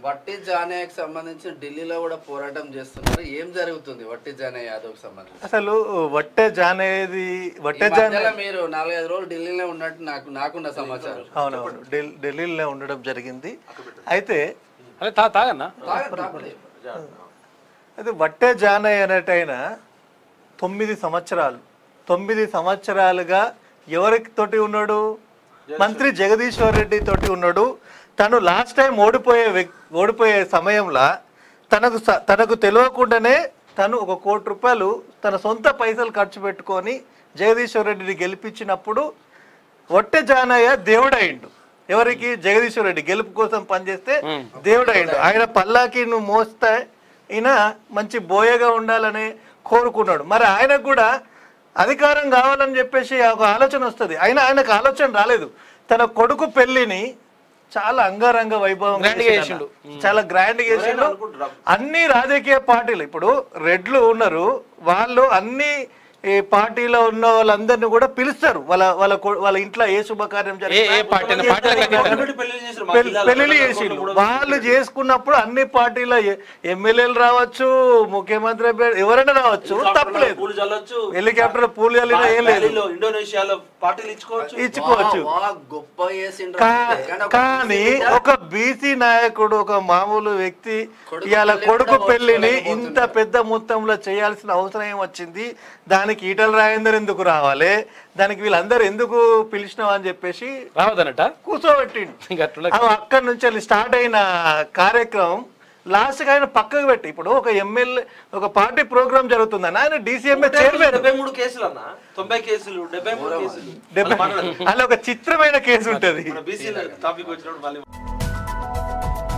వట్టి జానయ్యకి సంబంధించి ఢిల్లీలో కూడా పోరాటం చేస్తున్నారు ఏం జరుగుతుంది వట్టి జానయ్య యాదవ్కి సంబంధించి అసలు వట్టె జానేది ఈ వట్టె జానే మధ్యలో మీరు నాలుగైదు రోజులు ఢిల్లీలో ఉన్నట్టు నాకు నాకున్న సమాచారం అవునవును ఢిల్- ఢిల్లీలో ఉండడం జరిగింది అయితే అరే తా తాగన్నా తాగండి, తాగండి. అయితే వట్టె జానయ్య అనేటైన తొమ్మిది సంవత్సరాలు తొమ్మిది సంవత్సరాలుగా ఎవరికి తోటి ఉన్నాడు మంత్రి జగదీశ్వర్ రెడ్డి తోటి ఉన్నాడు తను లాస్ట్ టైం ఓడిపోయే వ్యక్ ఓడిపోయే సమయంలో తనకు స- తనకు తెలియకుండానే తను ఒక కోటి రూపాయలు తన సొంత పైసలు ఖర్చు పెట్టుకొని జగదీశ్వర్ రెడ్డిని గెలిపించినప్పుడు ఒట్టె జానయ్య దేవుడయిండు ఎవరికి జగదీశ్వర్ రెడ్డి గెలుపు కోసం పనిచేస్తే దేవుడయిండు ఆయన పల్లాకి నువ్వు మోస్తే ఈయన మంచి బోయగా ఉండాలని కోరుకున్నాడు మరి ఆయనకు కూడా అధికారం కావాలని చెప్పేసి ఒక ఆలోచన వస్తుంది అయినా ఆయనకు ఆలోచన రాలేదు తన కొడుకు పెళ్లిని చాలా అంగరంగ వైభవం Grand గా చేసిండు. చాలా గ్రాండ్ చేసిండు అన్ని రాజకీయ పార్టీలు ఇప్పుడు రెడ్లు ఉన్నారు వాళ్ళు అన్ని ఈ పార్టీలో ఉన్న వాళ్ళందరినీ కూడా పిలుస్తారు వాళ్ళ వాళ్ళ కొ- వాళ్ళ ఇంట్లో ఏ శుభకార్యం ఏ ఏ పార్టీ అయినా పార్టీలకు అతీతంగా. గవర్నమెంట్ పెళ్లిళ్ళు చేశారు మా పెళ్లి- జిల్లాలో. పెళ్లిళ్ళు చేసిండు వాళ్ళు చేసుకున్నప్పుడు అన్ని పార్టీల ఎమ్మెల్యేలు రావచ్చు ముఖ్యమంత్రి అభ్యర్థి ఎవరైనా రావచ్చు తప్పలేదు పూలు చల్లొచ్చు హెలికాప్టర్ పూలు చల్లినా ఏం లేదు బాలీలో, ఇండోనేషియాలో పార్టీలు ఇచ్చుకోవచ్చు ఇచ్చుకోవచ్చు వా, వా, గొప్ప చేసిండ్రు కా- కానీ ఒక కానీ బీసీ ఒక బీసీ నాయకుడు ఒక మామూలు వ్యక్తి కొడుకు ఇవాళ పెళ్లి కొడుకు కూడా పెళ్లిని ఇంత ఓర్చుకోలేకపోతున్నారు. పెద్ద మొత్తంలో చేయాల్సిన అవసరం ఏం వచ్చింది దానికి ఈటల రాజేందర్ ఎందుకు రావాలి దానికి వీళ్ళందరూ ఎందుకు పిలిచినావు అని చెప్పేసి రావద్దనట కూర్చోబెట్టిండు ఇంకా అట్లా అవి అక్కడి నుంచి వెళ్ళి స్టార్ట్ అయిన కార్యక్రమం లాస్ట్ ఆయన పక్కకు పెట్టి ఇప్పుడు ఒక ఎమ్మెల్యే ఒక పార్టీ ప్రోగ్రామ్ జరుగుతుందని ఆయన డిసిఎంఏ చైర్మన్ డెబ్బై మూడు కేసులు అన్న తొంభై కేసులు డెబ్బై మూడు కేసులు డెబ్బై అలా ఒక చిత్రమైన కేసు ఉంటది మన బీసీ టాపిక్ వచ్చినప్పుడు మళ్ళీ